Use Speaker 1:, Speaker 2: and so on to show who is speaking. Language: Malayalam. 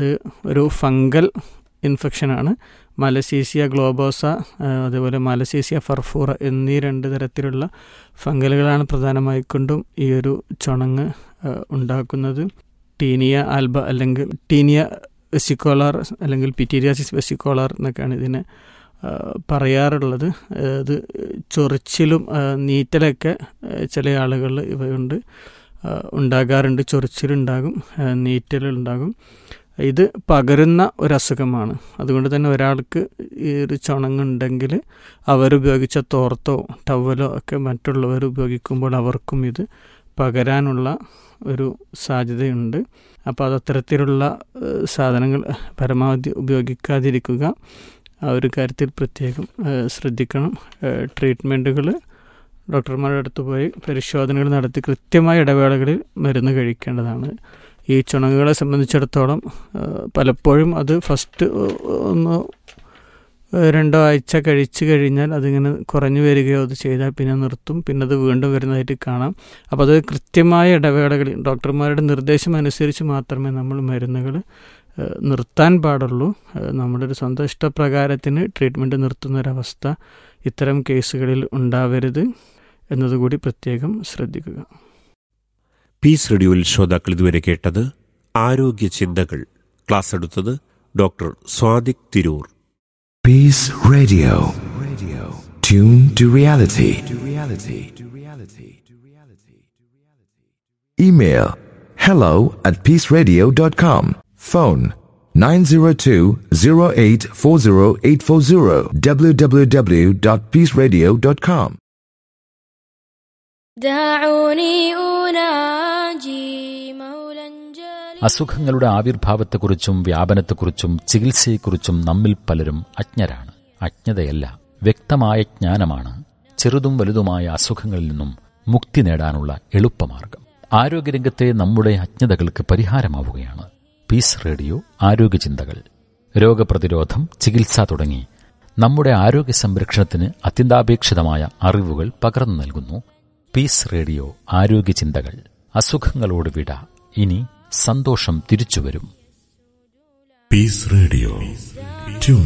Speaker 1: അത് ഒരു ഫംഗൽ ഇൻഫെക്ഷനാണ് മലസീസിയ ഗ്ലോബോസ ആ, അതേപോലെ മലസീസിയ ഫർഫൂറ എന്നീ രണ്ട് തരത്തിലുള്ള ഫംഗലുകളാണ് പ്രധാനമായിക്കൊണ്ടും ഈ ഒരു ചുണങ്ങ് ആ, ഉണ്ടാക്കുന്നത് ടീനിയ ആൽബ അല്ലെങ്കിൽ ടീനിയ വെസിക്കോളാർ അല്ലെങ്കിൽ പിറ്റീരിയാസിസ് വെസിക്കോളാർ എന്നൊക്കെയാണ് ഇതിനെ ആ, പറയാറുള്ളത് ആ, ഇത് ചൊറിച്ചിലും ആ, നീറ്റലൊക്കെ ആ, ചില ആളുകളിൽ ഇവയുണ്ട് ആ, ഉണ്ടാകാറുണ്ട് ചൊറിച്ചിലുണ്ടാകും ആ, നീറ്റലുണ്ടാകും ഇത് പകരുന്ന ഒരു അസുഖമാണ് അതുകൊണ്ട് തന്നെ ഒരാൾക്ക് ഈ ഒരു ചുണങ്ങുണ്ടെങ്കിൽ അവരുപയോഗിച്ച തോർത്തോ ടവലോ ഒക്കെ മറ്റുള്ളവർ ഉപയോഗിക്കുമ്പോൾ അവർക്കും ഇത് പകരാനുള്ള ഒരു സാധ്യതയുണ്ട് അപ്പോൾ അത് അത്തരത്തിലുള്ള ഏഹ്, സാധനങ്ങൾ പരമാവധി ഉപയോഗിക്കാതിരിക്കുക ആ ഒരു കാര്യത്തിൽ പ്രത്യേകം ഏഹ്, ശ്രദ്ധിക്കണം ട്രീറ്റ്മെൻറ്റുകൾ ഡോക്ടർമാരുടെ അടുത്ത് പോയി പരിശോധനകൾ നടത്തി കൃത്യമായ ഇടവേളകളിൽ മരുന്ന് കഴിക്കേണ്ടതാണ് ഈ ചുണങ്ങുകളെ സംബന്ധിച്ചിടത്തോളം ഏഹ്, പലപ്പോഴും അത് ഫസ്റ്റ് ഒന്ന് ഏഹ്, രണ്ടോ ആഴ്ച കഴിച്ചു കഴിഞ്ഞാൽ അതിങ്ങനെ കുറഞ്ഞു വരികയോ അത് ചെയ്താൽ പിന്നെ നിർത്തും പിന്നെ അത് വീണ്ടും വരുന്നതായിട്ട് കാണാം അപ്പോൾ അത് കൃത്യമായ ഇടവേളകളിൽ ഡോക്ടർമാരുടെ നിർദ്ദേശം അനുസരിച്ച് മാത്രമേ നമ്മൾ മരുന്നുകൾ ഏഹ്, നിർത്താൻ പാടുള്ളൂ ഏഹ്, നമ്മുടെ ഒരു സ്വന്തം ഇഷ്ടപ്രകാരത്തിന് ട്രീറ്റ്മെൻറ്റ് നിർത്തുന്ന ഒരവസ്ഥ ഇത്തരം കേസുകളിൽ ഉണ്ടാവരുത് എന്നതുകൂടി പ്രത്യേകം ശ്രദ്ധിക്കുക
Speaker 2: പീസ് റേഡിയോയിൽ ശ്രോതാക്കൾ ഇതുവരെ കേട്ടത് ആരോഗ്യ ചിന്തകൾ ക്ലാസ് എടുത്തത് doctor Sadiq Tirur
Speaker 3: Peace Radio. Radio. Tune to reality. To reality. To reality. To reality. Email hello at peaceradio.com. Phone 902-0840840 www.peaceradio.com.
Speaker 4: دعوني أناجي مولا جليلا
Speaker 5: അസുഖങ്ങളുടെ ആവിർഭാവത്തെക്കുറിച്ചും വ്യാപനത്തെക്കുറിച്ചും ചികിത്സയെക്കുറിച്ചും നമ്മിൽ പലരും അജ്ഞരാണ് അജ്ഞതയല്ല വ്യക്തമായ ജ്ഞാനമാണ് ചെറുതും വലുതുമായ അസുഖങ്ങളിൽ നിന്നും മുക്തി നേടാനുള്ള എളുപ്പമാർഗം ആരോഗ്യരംഗത്തെ നമ്മുടെ അജ്ഞതകൾക്ക് പരിഹാരമാവുകയാണ് പീസ് റേഡിയോ ആരോഗ്യചിന്തകൾ രോഗപ്രതിരോധം ചികിത്സ തുടങ്ങി നമ്മുടെ ആരോഗ്യ സംരക്ഷണത്തിന് അത്യന്താപേക്ഷിതമായ അറിവുകൾ പകർന്നു നൽകുന്നു പീസ് റേഡിയോ ആരോഗ്യചിന്തകൾ അസുഖങ്ങളോട് വിട ഇനി സന്തോഷം തിരിച്ചുവരും
Speaker 6: Peace Radio. Tune